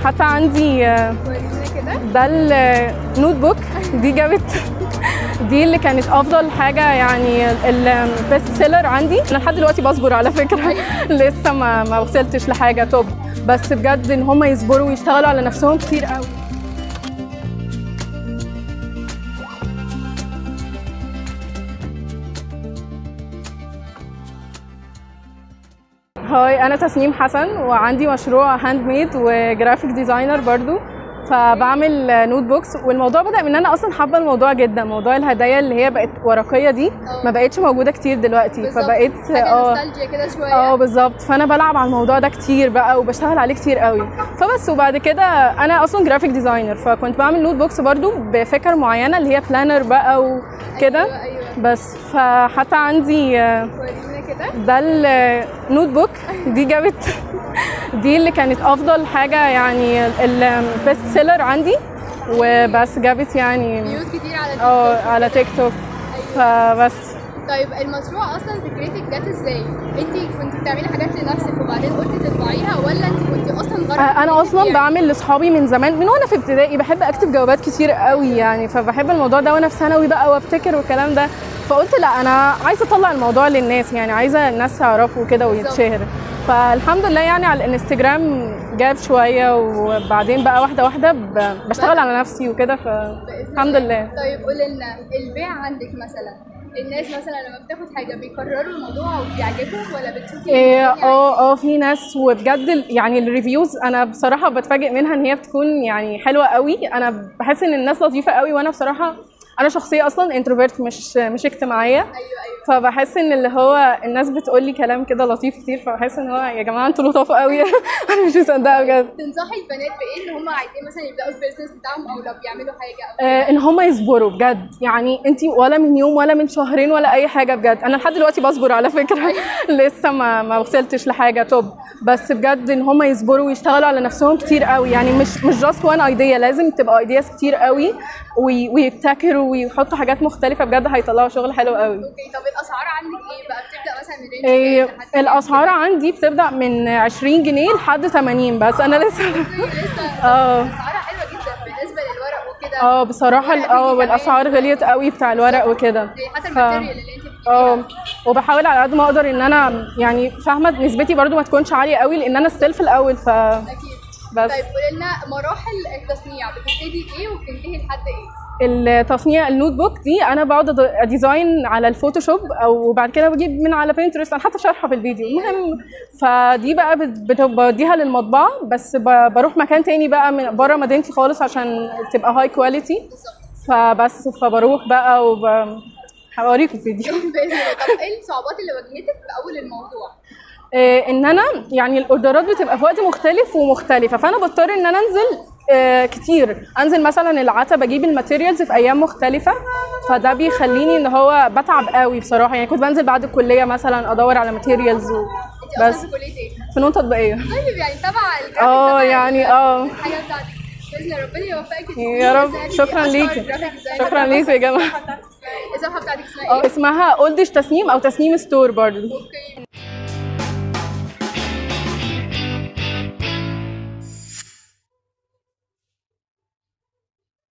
فحتى عندي آه، ورينا كده ده النوت بوك دي جابت دي اللي كانت افضل حاجه يعني البيست سيلر عندي انا لحد دلوقتي بصبر على فكره لسه ما ما وصلتش لحاجه توب بس بجد ان هم يصبروا ويشتغلوا على نفسهم كتير قوي هاي انا تسنيم حسن وعندي مشروع هاند ميد وجرافيك ديزاينر برضو فبعمل نوت بوكس والموضوع بدا من ان انا اصلا حابه الموضوع جدا موضوع الهدايا اللي هي بقت ورقيه دي ما بقتش موجوده كتير دلوقتي بالظبط. فبقيت حاجه نوستالجيا كده شويه اه بالظبط فانا بلعب على الموضوع ده كتير بقى وبشتغل عليه كتير قوي فبس وبعد كده انا اصلا جرافيك ديزاينر فكنت بعمل نوت بوكس برضو بفكر معينه اللي هي بلانر بقى وكده ايوه ايوه بس فحتى عندي آه، ورينا كده ده النوت بوك دي جابت دي اللي كانت افضل حاجه يعني البيست سيلر عندي وبس جابت يعني فيوز كتير على تيك اه توك. على تيك توك فبس طيب المشروع اصلا فكرتك جت ازاي؟ انت كنت بتعملي حاجات لنفسك وبعدين قلتي تطبعيها ولا انت كنت اصلا غرض انا منك اصلا يعني؟ بعمل لاصحابي من زمان من وانا في ابتدائي بحب اكتب جوابات كتير قوي يعني فبحب الموضوع ده وانا في ثانوي بقى وابتكر والكلام ده فقلت لا انا عايزه اطلع الموضوع للناس يعني عايزه الناس تعرفه كده ويتشهر فالحمد لله يعني على الانستجرام جاب شويه وبعدين بقى واحده واحده ب- بشتغل على نفسي وكده فالحمد لله طيب قولي لنا البيع عندك مثلا الناس مثلا لما بتاخد حاجه بيكرروا الموضوع وبيعجبهم ولا بتشوفي إيه، يعني اه اه في ناس وبجد ال- يعني الريفيوز انا بصراحه بتفاجئ منها ان هي بتكون يعني حلوه قوي انا بحس ان الناس لطيفه قوي وانا بصراحه انا شخصيه اصلا انتروفيرت مش مش اجتماعيه ايوه ايوه فبحس ان اللي هو الناس بتقول لي كلام كده لطيف كتير فبحس ان هو يا جماعه انتوا لطاف قوي انا مش مصدقه بجد تنصحي البنات بايه ان هم عايزين مثلا يبداوا البيزنس بتاعهم او لو بيعملوا حاجه او آه، ان هم يصبروا بجد يعني انت ولا من يوم ولا من شهرين ولا اي حاجه بجد انا لحد دلوقتي بصبر على فكره لسه ما ما وصلتش لحاجه توب بس بجد ان هم يصبروا ويشتغلوا على نفسهم كتير قوي يعني مش مش جاست وان ايديا لازم تبقى ايدياز كتير قوي وي- ويبتكروا ويحطوا حاجات مختلفه بجد هيطلعوا شغل حلو قوي اوكي طب الاسعار عندك ايه بقى بتبدا مثلا من رينج إيه، كام لحد الاسعار عندي بتبدا من 20 جنيه لحد 80 بس انا لسه كام؟ لسه اه اسعارها حلوه جدا بالنسبه للورق وكده اه بصراحه ال- اه والاسعار غليت قوي بتاع الورق وكده زي حتى ف- الماتيريال اللي انت بتجيبيها اه وبحاول على قد ما اقدر ان انا يعني فاهمه نسبتي برضو ما تكونش عاليه قوي لان انا ستيل في الاول ف اكيد بس طيب قولي لنا مراحل التصنيع بتبتدي بايه وبتنتهي لحد ايه؟ التصنيع النوت بوك دي انا بقعد أد- اديزاين على الفوتوشوب او بعد كده بجيب من على بينترست انا حتى شارحه في الفيديو المهم فدي بقى بت- بت- بديها للمطبعه بس ب- بروح مكان تاني بقى من بره مدينتي خالص عشان تبقى هاي كواليتي بالظبط فبس فبروح بقى وب هوريكم الفيديو باذن الله طب ايه الصعوبات اللي واجهتك في اول الموضوع؟ آه، ان انا يعني الاوردرات بتبقى في وقت مختلف ومختلفه فانا بضطر ان انا انزل آه، كتير انزل مثلا العتبه اجيب الماتيريالز في ايام مختلفه فده بيخليني ان هو بتعب قوي بصراحه يعني كنت بنزل بعد الكليه مثلا ادور على ماتيريالز و... انت اصلا بس في كليه ايه؟ فنون تطبيقيه طيب يعني تبع الجرافيك اه تبع يعني اه الحاجه بتاعتك باذن الله ربنا يوفقك يا رب شكرا ليكي شكرا ليكي يا جماعه الصفحه بتاعتك اسمها اه ايه؟ اسمها اولدش تسنيم او تسنيم ستور برضه اوكي